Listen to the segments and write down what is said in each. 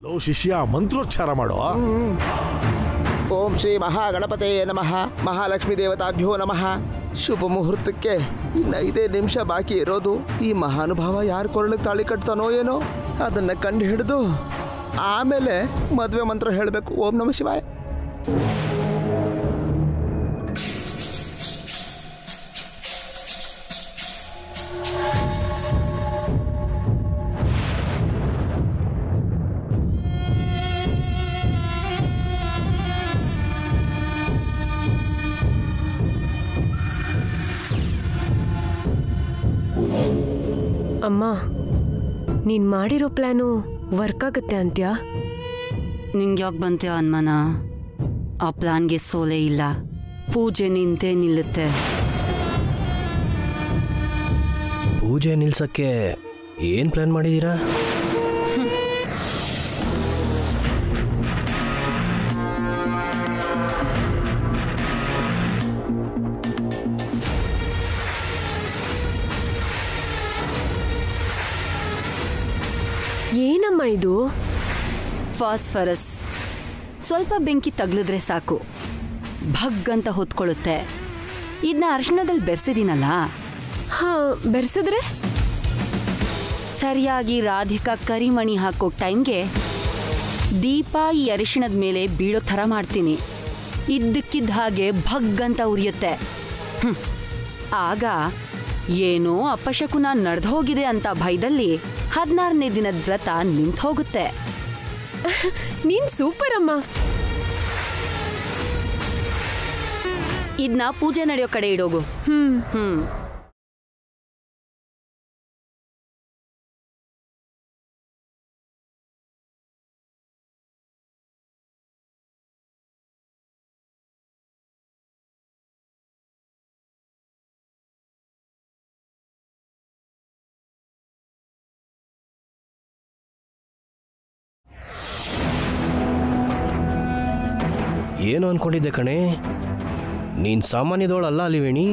Low ಶಿಷ್ಯ ಮಂತ್ರೋಚ್ಚಾರ ಮಾಡೋ ಓಂ ಶ್ರೀ ಮಹಾಗಣಪತೆ ನಮಃ ಮಹಾಲಕ್ಷ್ಮೀ ದೇವತಾಭ್ಯೋ ನಮಃ ಶುಭ ಮುಹೂರ್ತಕ್ಕೆ ಇನ್ನು ಐದೇ ನಿಮಿಷ ಬಾಕಿ ಇರೋದು ಈ ಮಹಾನುಭಾವ ಯಾರು ಕೊರಳಿಗೆ ತಾಳಿ ಕಟ್ತಾನೋ ಏನೋ ಅದನ್ನ ಕಂಡು ಹಿಡಿದು ಆಮೇಲೆ ಮದುವೆ ಮಂತ್ರ ಹೇಳಬೇಕು ಓಂ ನಮ ಶಿವಾಯ ಅಮ್ಮ ನೀನ್ ಮಾಡಿರೋ ಪ್ಲಾನು ವರ್ಕ್ ಆಗುತ್ತೆ ಅಂತ್ಯಾ ನಿಂಗೆ ಯಾಕೆ ಬಂತೆ ಅನುಮಾನ ಆ ಪ್ಲಾನ್ಗೆ ಸೋಲೆ ಇಲ್ಲ ಪೂಜೆ ನಿಂತೇ ನಿಲ್ಲುತ್ತೆ ಪೂಜೆ ನಿಲ್ಸಕ್ಕೆ ಏನು ಪ್ಲಾನ್ ಮಾಡಿದ್ದೀರಾ ಏನಮ್ಮ ಇದು ಫಾಸ್ಫರಸ್ ಸ್ವಲ್ಪ ಬೆಂಕಿ ತಗ್ಲಿದ್ರೆ ಸಾಕು ಭಗ್ ಅಂತ ಹೊತ್ಕೊಳ್ಳುತ್ತೆ ಇದನ್ನ ಅರಿಶಿಣದಲ್ಲಿ ಬೆರೆಸಿದ್ದೀನಲ್ಲ ಹಾ ಬೆರ್ಸಿದ್ರೆ ಸರಿಯಾಗಿ ರಾಧಿಕಾ ಕರಿಮಣಿ ಹಾಕೋ ಟೈಮ್ಗೆ ದೀಪ ಈ ಅರಿಶಿಣದ ಮೇಲೆ ಬೀಳೋ ಥರ ಮಾಡ್ತೀನಿ ಇದ್ದಕ್ಕಿದ್ದ ಹಾಗೆ ಭಗ್ ಅಂತ ಉರಿಯುತ್ತೆ ಹ್ಮ್. ಆಗ ಏನೋ ಅಪಶಕುನ ನಡೆದು ಹೋಗಿದೆ ಅಂತ ಭಯದಲ್ಲಿ ಹದಿನಾರನೇ ದಿನದ ವ್ರತ ನಿಂತು ಹೋಗುತ್ತೆ ನೀನ್ ಸೂಪರ್ ಅಮ್ಮ ಇದನ್ನ ಪೂಜೆ ನಡೆಯೋ ಕಡೆ ಇಡೋಗು ಹ್ಮ್ ಹ್ಮ್ ಏನು ಅನ್ಕೊಂಡಿದ್ದೆ ಕಣೆ ನೀನು ಸಾಮಾನ್ಯದವಳಲ್ಲ ಅಲಿವೇಣಿ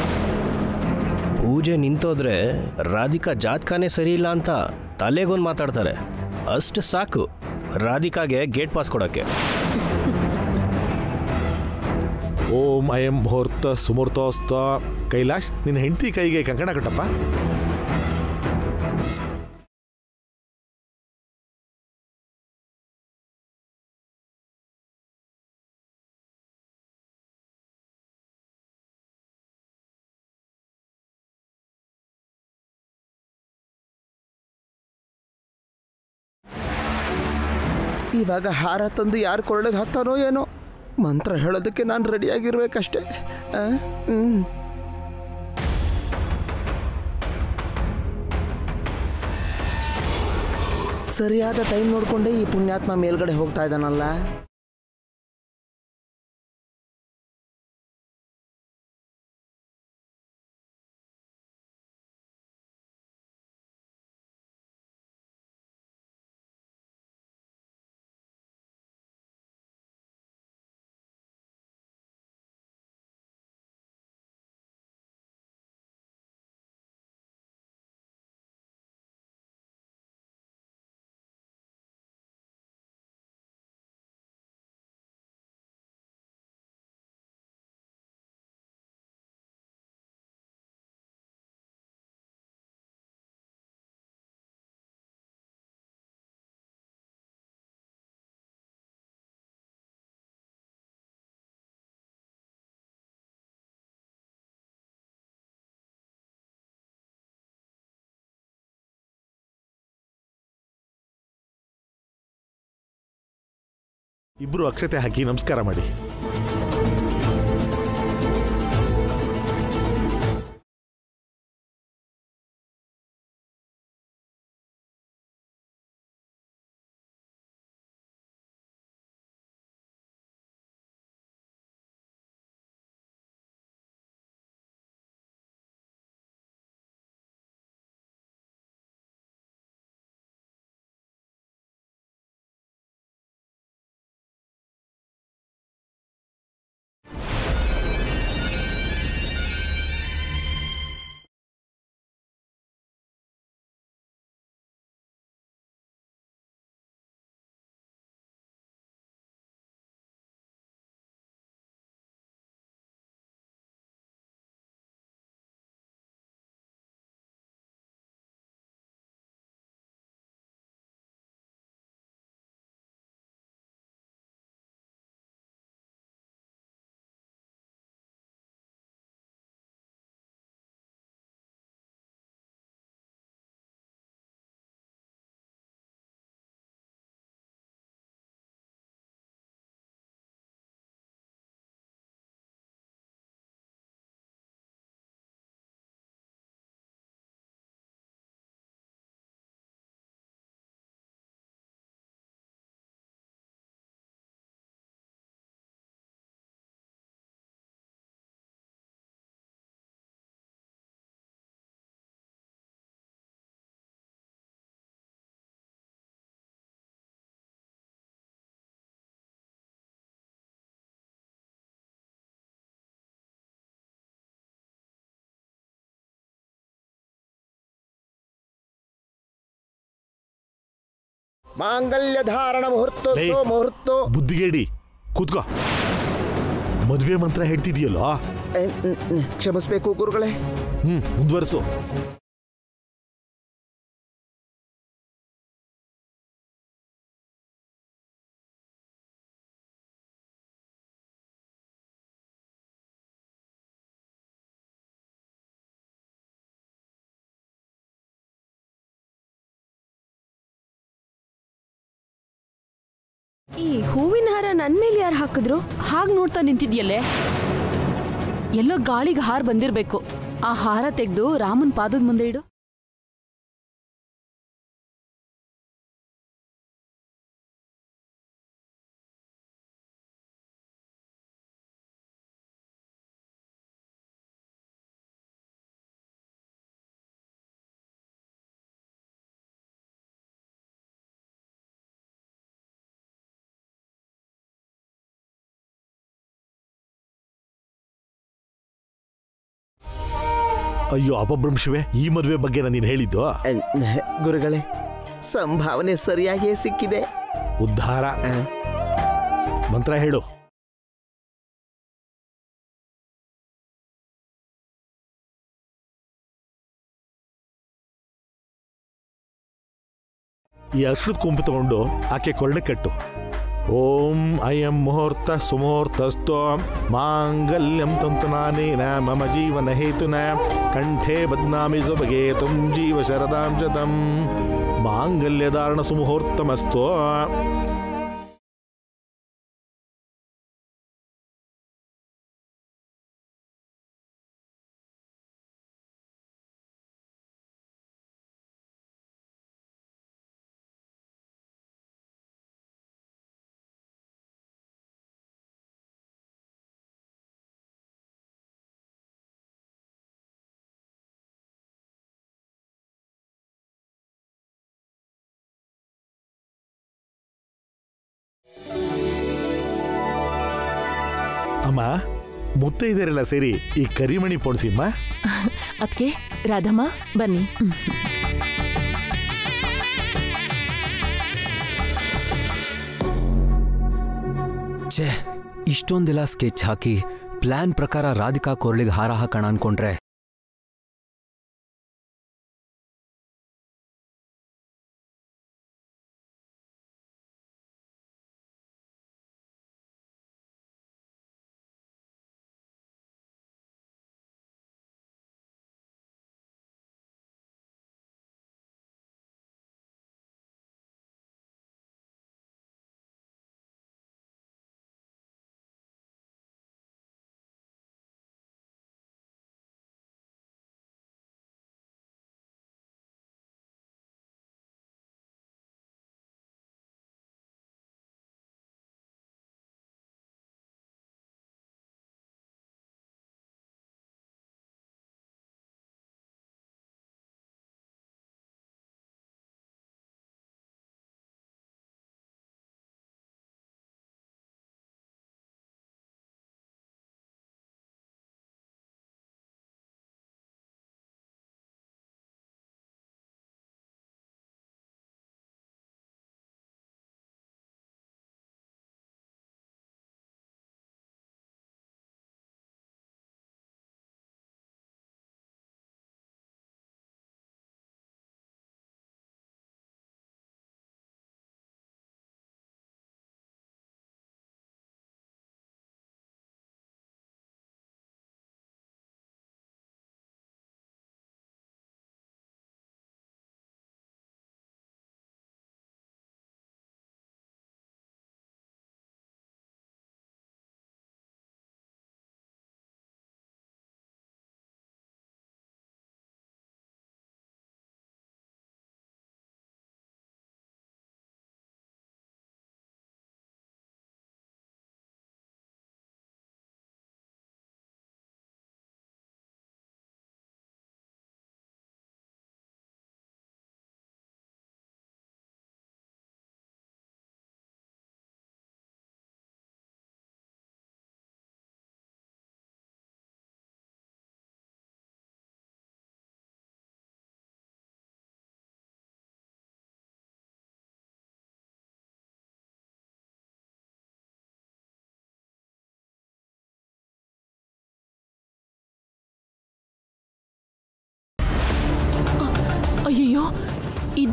ಪೂಜೆ ನಿಂತೋದ್ರೆ ರಾಧಿಕಾ ಜಾತ್ಕಾನೇ ಸರಿ ಇಲ್ಲ ಅಂತ ತಲೆಗೊಂದು ಮಾತಾಡ್ತಾರೆ ಅಷ್ಟು ಸಾಕು ರಾಧಿಕಾಗೆ ಗೇಟ್ ಪಾಸ್ ಕೊಡೋಕ್ಕೆ ಓಂ ಅಯಂ ಮುಹೂರ್ತ ಸುಮೂರ್ತೋಸ್ತ ಕೈಲಾಶ್ ನಿನ್ನ ಹೆಂಡತಿ ಕೈಗೆ ಕಂಕಣ ಕಟ್ಟಪ್ಪ ಇವಾಗ ಹಾರ ತಂದು ಯಾರು ಕೊರಳಿಗೆ ಹಾಕ್ತಾನೋ ಏನೋ ಮಂತ್ರ ಹೇಳೋದಕ್ಕೆ ನಾನು ರೆಡಿಯಾಗಿರ್ಬೇಕಷ್ಟೇ ಆ? ಹ್ಮ್ ಸರಿಯಾದ ಟೈಮ್ ನೋಡ್ಕೊಂಡೇ ಈ ಪುಣ್ಯಾತ್ಮ ಮೇಲ್ಗಡೆ ಹೋಗ್ತಾ ಇದ್ದಾನಲ್ಲ ಇಬ್ರು ಅಕ್ಷತೆ ಹಾಕಿ ನಮಸ್ಕಾರ ಮಾಡಿ ಮಾಂಗಲ್ಯ ಧಾರಣ ಮುಹೂರ್ತ ಲೇ. ಸೋ ಮುಹೂರ್ತೋ ಬುದ್ಧಿಗೇಡಿ ಕೂತ್ಕೋ ಮದ್ವೆ ಮಂತ್ರ ಹೇಳ್ತಿದ್ಯಲ್ಲೋ ಎ, ನ್, ನ್, ಕ್ಷಮಿಸ್ಬೇಕು ಗುರುಗಳೇ ಹ್ಮ್ ಮುಂದುವರಿಸು ಈ ಹೂವಿನ ಹಾರ ನನ್ ಮೇಲೆ ಯಾರು ಹಾಕಿದ್ರು ಹಾಗ್ ನೋಡ್ತಾ ನಿಂತಿದ್ಯಲ್ಲೇ ಎಲ್ಲೋ ಗಾಳಿಗೆ ಹಾರ ಬಂದಿರ್ಬೇಕು ಆ ಹಾರ ತೆಗೆದು ರಾಮನ್ ಪಾದದ ಮುಂದೆ ಇಡು ಅಯ್ಯೋ ಅಪಭ್ರಂಶವೇ ಈ ಮದುವೆ ಬಗ್ಗೆ ನಾನು ನೀನು ಹೇಳಿದ್ದು ಎ, ನ್, ಗುರುಗಳೇ ಸಂಭಾವನೆ ಸರಿಯಾಗಿಯೇ ಸಿಕ್ಕಿದೆ ಉದ್ಧಾರ ಮಂತ್ರ ಹೇಳು ಈ ಅಶ್ರದ ಕೊಂಬು ತಗೊಂಡು ಆಕೆ ಕೊಳ್ಳೆ ಕಟ್ಟು ಓಂ ಅಯಂ ಮುಹೂರ್ತ ಸುಮುಹೂರ್ತಸ್ತು ಮಾಂಗಲ್ಯಂ ತಂತುನಾನೇನ ಮಮ ಜೀವನ ಹೇತುನ ಕಂಠೆ ಬದ್ನಾಮಿ ಸುಬಗೆ ತುಂ ಜೀವ ಶರದಾಂ ಶತಂ ಮಾಂಗಲ್ಯಧಾರಣ ಸುಮುಹೂರ್ತಮಸ್ತು ಅಮ್ಮ ಮುತ್ತೈದರೆಲ್ಲ ಸೇರಿ ಈ ಕರಿಮಣಿ ಪೊಣಸಿಮ್ಮ ಅದಕ್ಕೆ ರಾಧಮ್ಮ ಬನ್ನಿ ಛೇ ಇಷ್ಟೊಂದೆಲ್ಲ ಸ್ಕೆಚ್ ಹಾಕಿ ಪ್ಲಾನ್ ಪ್ರಕಾರ ರಾಧಿಕಾ ಕೊರಳಿಗೆ ಹಾರ ಹಾಕೋಣ ಅನ್ಕೊಂಡ್ರೆ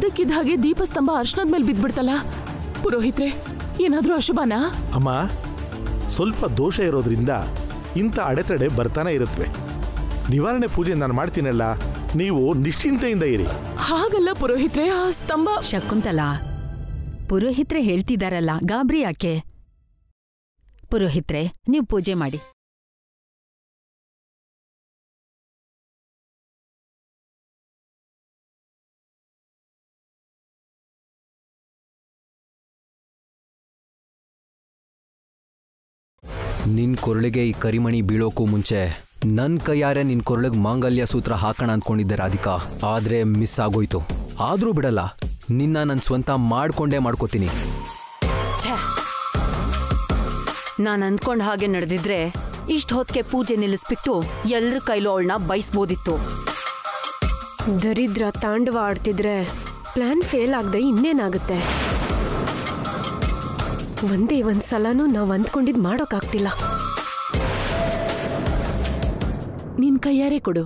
ಇದ್ದಕ್ಕಿದ್ದ ಹಾಗೆ ದೀಪಸ್ತಂಭ ಅರ್ಶನದ ಮೇಲೆ ಬಿದ್ಬಿಡ್ತಲ್ಲ ಪುರೋಹಿತ್ರೆ ಏನಾದ್ರೂ ಅಶುಭನಾ ಅಮ್ಮ ಸ್ವಲ್ಪ ದೋಷ ಇರೋದ್ರಿಂದ ಇಂಥ ಅಡೆತಡೆ ಬರ್ತಾನೆ ಇರುತ್ತವೆ ನಿವಾರಣೆ ಪೂಜೆ ನಾನು ಮಾಡ್ತೀನಲ್ಲ ನೀವು ನಿಶ್ಚಿಂತೆಯಿಂದ ಇರಿ ಹಾಗಲ್ಲ ಪುರೋಹಿತ್ರೆ ಆ ಸ್ತಂಭ ಶಕುಂತಲಾ ಪುರೋಹಿತ್ರೆ ಹೇಳ್ತಿದಾರಲ್ಲ ಗಾಬ್ರಿ ಯಾಕೆ ಪುರೋಹಿತ್ರೆ ನೀವು ಪೂಜೆ ಮಾಡಿ ನಿನ್ ಕೊರಳಿಗೆ ಈ ಕರಿಮಣಿ ಬೀಳೋಕ್ಕೂ ಮುಂಚೆ ನನ್ ಕೈಯಾರೆ ನಿನ್ ಕೊರಳಿಗೆ ಮಾಂಗಲ್ಯ ಸೂತ್ರ ಹಾಕೋಣ ಅನ್ಕೊಂಡಿದ್ದೆ ರಾಧಿಕಾ ಆದ್ರೆ ಮಿಸ್ ಆಗೋಯ್ತು ಆದ್ರೂ ಬಿಡಲ್ಲ ನಿನ್ನ ನನ್ ಸ್ವಂತ ಮಾಡ್ಕೊಂಡೇ ಮಾಡ್ಕೋತೀನಿ ನಾನು ಅಂದ್ಕೊಂಡ ಹಾಗೆ ನಡೆದಿದ್ರೆ ಇಷ್ಟು ಹೊತ್ತಿಗೆ ಪೂಜೆ ನಿಲ್ಲಿಸ್ಬಿಟ್ಟು ಎಲ್ರ ಕೈಲೂ ಅವಳನ್ನ ಬಯಸ್ಬೋದಿತ್ತು ದರಿದ್ರ ತಾಂಡವ ಆಡ್ತಿದ್ರೆ ಪ್ಲಾನ್ ಫೇಲ್ ಆಗದೆ ಇನ್ನೇನಾಗುತ್ತೆ ಒಂದೇ ಒಂದ್ ಸಲನೂ ನಾವ್ ಅಂದ್ಕೊಂಡಿದ್ ಮಾಡೋಕ್ಕಾಗ್ತಿಲ್ಲ ನಿನ್ ಕೈಯಾರೆ ಕೊಡು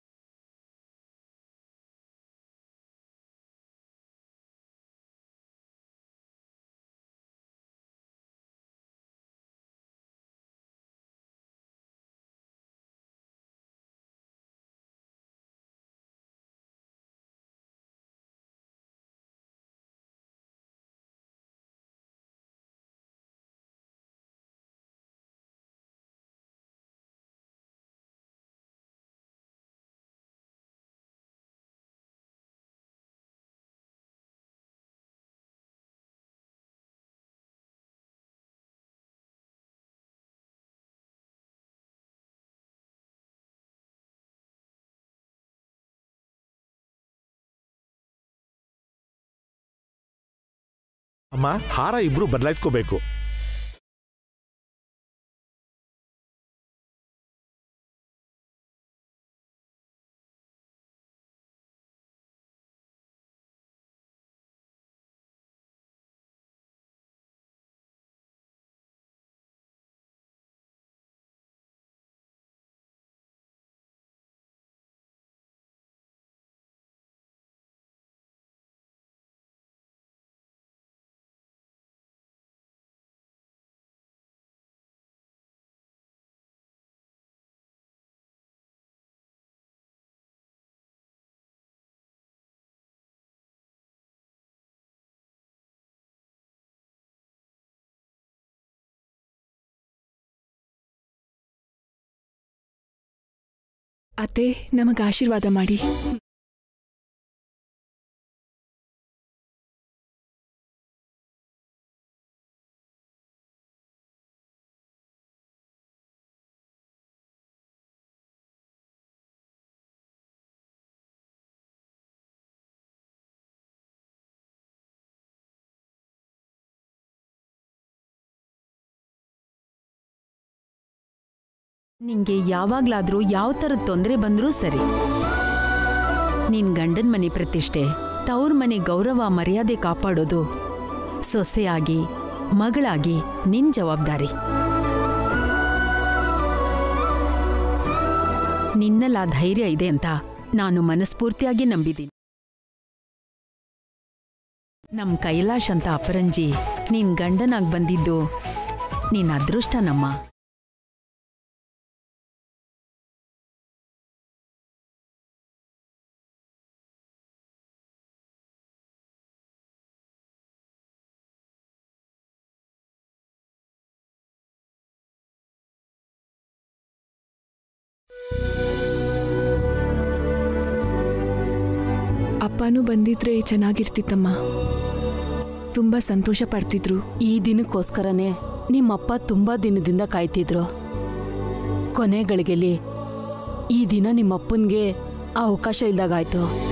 ಅಮ್ಮ ಹಾರ ಇಬ್ರು ಬದಲಾಯಿಸ್ಕೋಬೇಕು ಅತ್ತೆ ನಮಗ ಆಶೀರ್ವಾದ ಮಾಡಿ ನಿಂಗೆ ಯಾವಾಗ್ಲಾದ್ರೂ ಯಾವ ಥರದ ತೊಂದರೆ ಬಂದ್ರೂ ಸರಿ ನಿನ್ ಗಂಡನ್ ಮನೆ ಪ್ರತಿಷ್ಠೆ ತವ್ರ ಮನೆ ಗೌರವ ಮರ್ಯಾದೆ ಕಾಪಾಡೋದು ಸೊಸೆಯಾಗಿ ಮಗಳಾಗಿ ನಿನ್ ಜವಾಬ್ದಾರಿ ನಿನ್ನಲ್ಲ ಧೈರ್ಯ ಇದೆ ಅಂತ ನಾನು ಮನಸ್ಫೂರ್ತಿಯಾಗಿ ನಂಬಿದ್ದೀನಿ ನಮ್ ಕೈಲಾಶ್ ಅಂತ ಅಪರಂಜಿ ನಿನ್ ಗಂಡನಾಗ್ ಬಂದಿದ್ದು ನಿನ್ ಅದೃಷ್ಟ ನಮ್ಮ ಅಪ್ಪನೂ ಬಂದಿದ್ರೆ ಚೆನ್ನಾಗಿರ್ತಿತ್ತಮ್ಮ ತುಂಬಾ ಸಂತೋಷ ಪಡ್ತಿದ್ರು ಈ ದಿನಕ್ಕೋಸ್ಕರನೇ ನಿಮ್ಮಪ್ಪ ತುಂಬಾ ದಿನದಿಂದ ಕಾಯ್ತಿದ್ರು ಕೊನೆ ಗಳಿಗೆಲಿ ಈ ದಿನ ನಿಮ್ಮಪ್ಪನ್ಗೆ ಆ ಅವಕಾಶ ಇಲ್ದಾಗಾಯ್ತು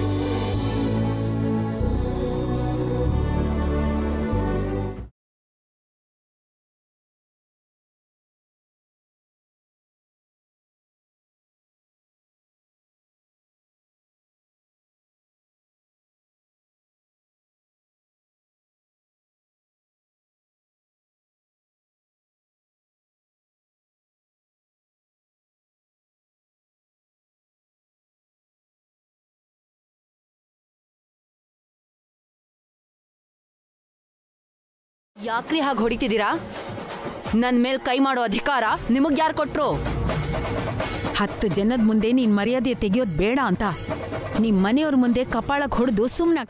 ಯಾಕ್ರಿ ಹಾಗೆ ಹೊಡಿತಿದ್ದೀರಾ ನನ್ನ ಮೇಲೆ ಕೈ ಮಾಡೋ ಅಧಿಕಾರ ನಿಮಗ್ ಯಾರು ಕೊಟ್ರು ಹತ್ತು ಜನದ ಮುಂದೆ ನೀನ್ ಮರ್ಯಾದೆ ತೆಗೆಯೋದ್ ಬೇಡ ಅಂತ ನಿಮ್ ಮನೆಯವ್ರ ಮುಂದೆ ಕಪಾಳಕ್ ಹೊಡೆದು ಸುಮ್ನ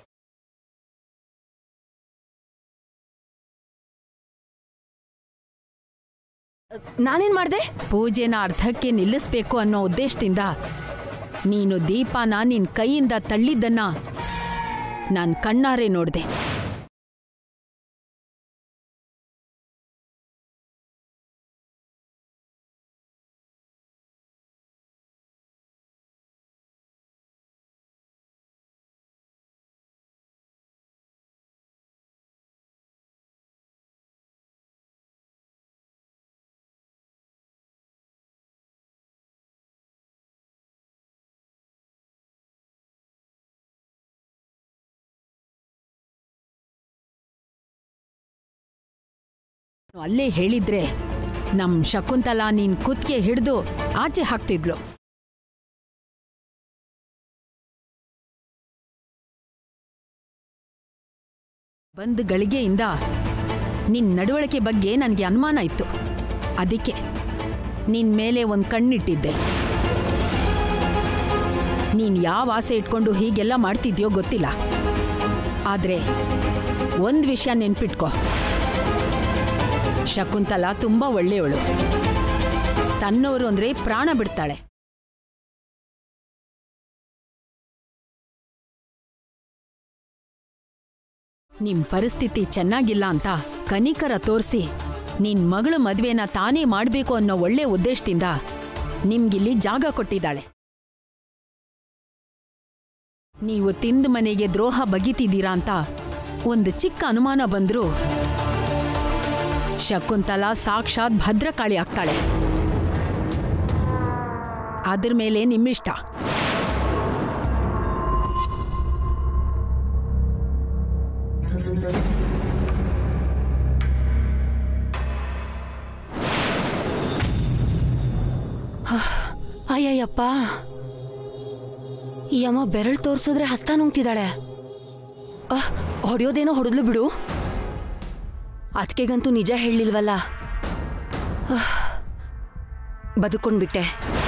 ನಾನೇನ್ ಮಾಡ್ದೆ ಪೂಜೆನ ಅರ್ಧಕ್ಕೆ ನಿಲ್ಲಿಸ್ಬೇಕು ಅನ್ನೋ ಉದ್ದೇಶದಿಂದ ನೀನು ದೀಪನ ನಿನ್ ಕೈಯಿಂದ ತಳ್ಳಿದ್ದನ್ನ ನಾನ್ ಕಣ್ಣಾರೆ ನೋಡ್ದೆ ಅಲ್ಲೇ ಹೇಳಿದ್ರೆ ನಮ್ ಶಕುಂತಲಾ ನೀನ್ ಕುತ್ಗೆ ಹಿಡ್ದು ಆಚೆ ಹಾಕ್ತಿದ್ಲು ಬಂದ್ ಗಳಿಗೆಯಿಂದ ನಿನ್ ನಡವಳಿಕೆ ಬಗ್ಗೆ ನನಗೆ ಅನುಮಾನ ಇತ್ತು ಅದಕ್ಕೆ ನಿನ್ ಮೇಲೆ ಒಂದ್ ಕಣ್ಣಿಟ್ಟಿದ್ದೆ ನೀನ್ ಯಾವ ಆಸೆ ಇಟ್ಕೊಂಡು ಹೀಗೆಲ್ಲ ಮಾಡ್ತಿದ್ಯೋ ಗೊತ್ತಿಲ್ಲ ಆದ್ರೆ ಒಂದ್ ವಿಷಯ ನೆನ್ಪಿಟ್ಕೋ ಶಕುಂತಲಾ ತುಂಬಾ ಒಳ್ಳೆಯವಳು ತನ್ನವರು ಅಂದ್ರೆ ಪ್ರಾಣ ಬಿಡ್ತಾಳೆ ನಿಮ್ ಪರಿಸ್ಥಿತಿ ಚೆನ್ನಾಗಿಲ್ಲ ಅಂತ ಕನಿಕರ ತೋರಿಸಿ ನಿನ್ ಮಗಳ ಮದ್ವೆನ ತಾನೇ ಮಾಡ್ಬೇಕು ಅನ್ನೋ ಒಳ್ಳೆ ಉದ್ದೇಶದಿಂದ ನಿಮ್ಗಿಲ್ಲಿ ಜಾಗ ಕೊಟ್ಟಿದ್ದಾಳೆ ನೀವು ತಿಂದ ಮನೆಗೆ ದ್ರೋಹ ಬಗಿತಿದ್ದೀರಾ ಅಂತ ಒಂದು ಚಿಕ್ಕ ಅನುಮಾನ ಬಂದ್ರೂ ಶಕುಂತಲಾ ಸಾಕ್ಷಾತ್ ಭದ್ರಕಾಳಿ ಆಗ್ತಾಳೆ ಅದ್ರ ಮೇಲೆ ನಿಮ್ಮಿಷ್ಟ ಅಯ್ಯಯ್ಯಪ್ಪ ಈ ಅಮ್ಮ ಬೆರಳು ತೋರಿಸಿದ್ರೆ ಹಸ್ತ ನುಂಗ್ತಿದ್ದಾಳೆ ಅಹ್, ಹೊಡೆಯೋದೇನೋ ಹೊಡೆದ್ಲು ಬಿಡು ಅದಕ್ಕೆಗಂತೂ ನಿಜ ಹೇಳಿಲ್ವಲ್ಲ ಅಹ್, ಬದುಕೊಂಡ್ಬಿಟ್ಟೆ